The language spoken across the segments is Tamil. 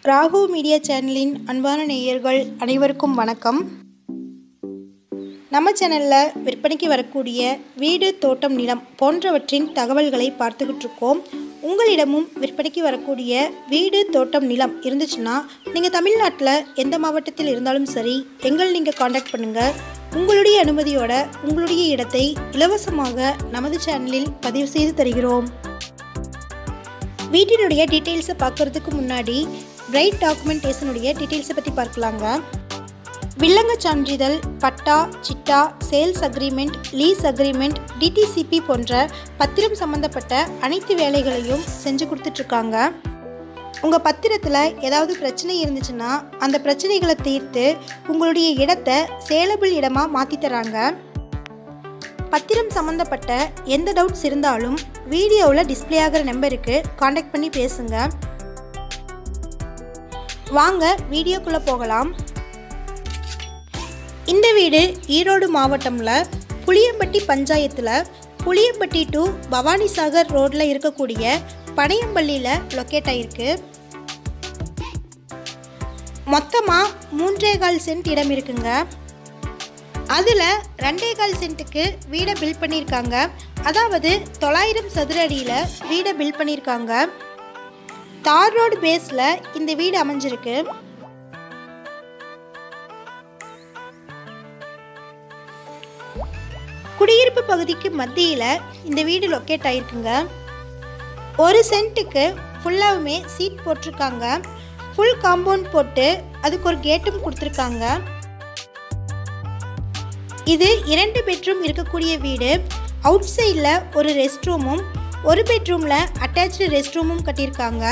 ராகு மீடியா சேனலின் அன்பான நேயர்கள் அனைவருக்கும் வணக்கம் நம்ம சேனலில் விற்பனைக்கு வரக்கூடிய வீடு தோட்டம் நிலம் போன்றவற்றின் தகவல்களை பார்த்துக்கிட்டு இருக்கோம் உங்களிடமும் விற்பனைக்கு வரக்கூடிய வீடு தோட்டம் நிலம் இருந்துச்சுன்னா நீங்கள் தமிழ்நாட்டில் எந்த மாவட்டத்தில் இருந்தாலும் சரி எங்கள் நீங்கள் காண்டாக்ட் பண்ணுங்கள் உங்களுடைய அனுமதியோட உங்களுடைய இடத்தை இலவசமாக நமது சேனலில் பதிவு செய்து தருகிறோம் வீட்டினுடைய டீட்டெயில்ஸை பார்க்குறதுக்கு முன்னாடி பிரைட் டாக்குமெண்டேஷனுடைய டீட்டெயில்ஸை பற்றி பார்க்கலாங்க வில்லங்க சான்றிதழ் பட்டா சிட்டா sales agreement lease agreement DTCP போன்ற பத்திரம் சம்மந்தப்பட்ட அனைத்து வேலைகளையும் செஞ்சு கொடுத்துட்ருக்காங்க உங்கள் பத்திரத்தில் ஏதாவது பிரச்சனை இருந்துச்சுன்னா அந்த பிரச்சனைகளை தீர்த்து உங்களுடைய இடத்தை சேலபிள் இடமாக மாற்றி தராங்க பத்திரம் சம்மந்தப்பட்ட எந்த டவுட்ஸ் இருந்தாலும் வீடியோவில் டிஸ்ப்ளே ஆகிற நம்பருக்கு காண்டாக்ட் பண்ணி பேசுங்க வாங்க வீடியோக்குள்ளே போகலாம் இந்த வீடு ஈரோடு மாவட்டமில் புளியம்பட்டி பஞ்சாயத்தில் புளியம்பட்டி டு பவானிசாகர் ரோட்டில் இருக்கக்கூடிய பனையம்பள்ளியில் லொக்கேட் ஆகிருக்கு மொத்தமாக மூன்றே கால் சென்ட் இடம் இருக்குங்க அதில் ரெண்டே கால் சென்ட்டுக்கு வீடை பில்ட் பண்ணியிருக்காங்க அதாவது தொள்ளாயிரம் சதுர அடியில் வீடை பில்ட் பண்ணியிருக்காங்க தார் ரோடு பேஸில் இந்த வீடு அமைஞ்சிருக்கு குடியிருப்பு பகுதிக்கு மத்தியில் இந்த வீடு லொக்கேட் ஆகிருக்குங்க ஒரு சென்ட்டுக்கு ஃபுல்லாகவுமே சீட் போட்டிருக்காங்க ஃபுல் காம்பவுண்ட் போட்டு அதுக்கு ஒரு கேட்டும் கொடுத்துருக்காங்க இது இரண்டு பெட்ரூம் இருக்கக்கூடிய வீடு அவுட் சைடில் ஒரு ரெஸ்ட் ரூமும் ஒரு பெட்ரூமில் அட்டாச்சு ரெஸ்ட் ரூமும் கட்டியிருக்காங்க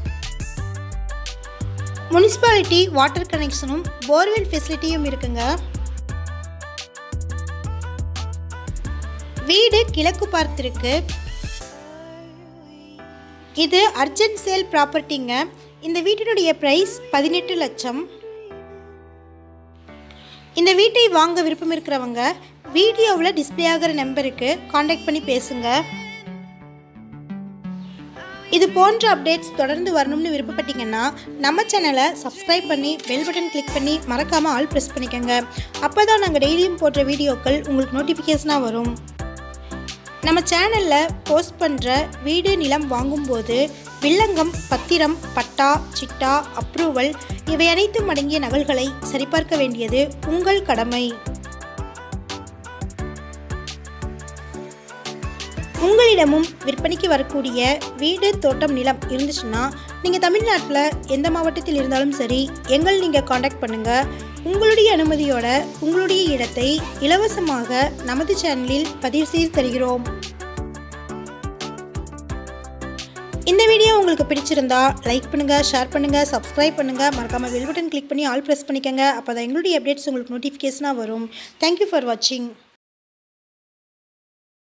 முனிசிபாலிட்டி வாட்டர் கனெக்ஷனும் போர்வெல் ஃபெசிலிட்டியும் இருக்குங்க வீடு கிழக்கு பார்த்திருக்கு இது அர்ஜென்ட் சேல் ப்ராப்பர்ட்டிங்க இந்த வீட்டினுடைய ப்ரைஸ் பதினெட்டு லட்சம் இந்த வீட்டை வாங்க விருப்பம் இருக்கிறவங்க வீடியோவில் டிஸ்பிளே ஆகிற நம்பருக்கு காண்டாக்ட் பண்ணி பேசுங்க இது போன்ற அப்டேட்ஸ் தொடர்ந்து வரணும்னு விருப்பப்பட்டீங்கன்னா நம்ம சேனலை சப்ஸ்கிரைப் பண்ணி பெல் பட்டன் கிளிக் பண்ணி மறக்காமல் ஆல் ப்ரெஸ் பண்ணிக்கோங்க அப்போ தான் நாங்கள் டெய்லியும் போடுற வீடியோக்கள் உங்களுக்கு நோட்டிஃபிகேஷனாக வரும் நம்ம சேனலில் போஸ்ட் பண்ணுற வீடு நிலம் வாங்கும்போது வில்லங்கம் பத்திரம் பட்டா சிட்டா அப்ரூவல் இவை அனைத்தும் அடங்கிய நகல்களை சரிபார்க்க வேண்டியது உங்கள் கடமை உங்களிடமும் விற்பனைக்கு வரக்கூடிய வீடு தோட்டம் நிலம் இருந்துச்சுன்னா நீங்கள் தமிழ்நாட்டில் எந்த மாவட்டத்தில் இருந்தாலும் சரி எங்கள் நீங்கள் காண்டாக்ட் பண்ணுங்கள் உங்களுடைய அனுமதியோட உங்களுடைய இடத்தை இலவசமாக நமது சேனலில் பதிவு செய்து தருகிறோம் இந்த வீடியோ உங்களுக்கு பிடிச்சிருந்தா லைக் பண்ணுங்கள் ஷேர் பண்ணுங்கள் சப்ஸ்கிரைப் பண்ணுங்கள் மறக்காமல் பெல் பட்டன் கிளிக் பண்ணி ஆல் ப்ரெஸ் பண்ணிக்கோங்க அப்போ தான் எங்களுடைய அப்டேட்ஸ் உங்களுக்கு நோட்டிஃபிகேஷனாக வரும் தேங்க்யூ ஃபார் வாட்சிங்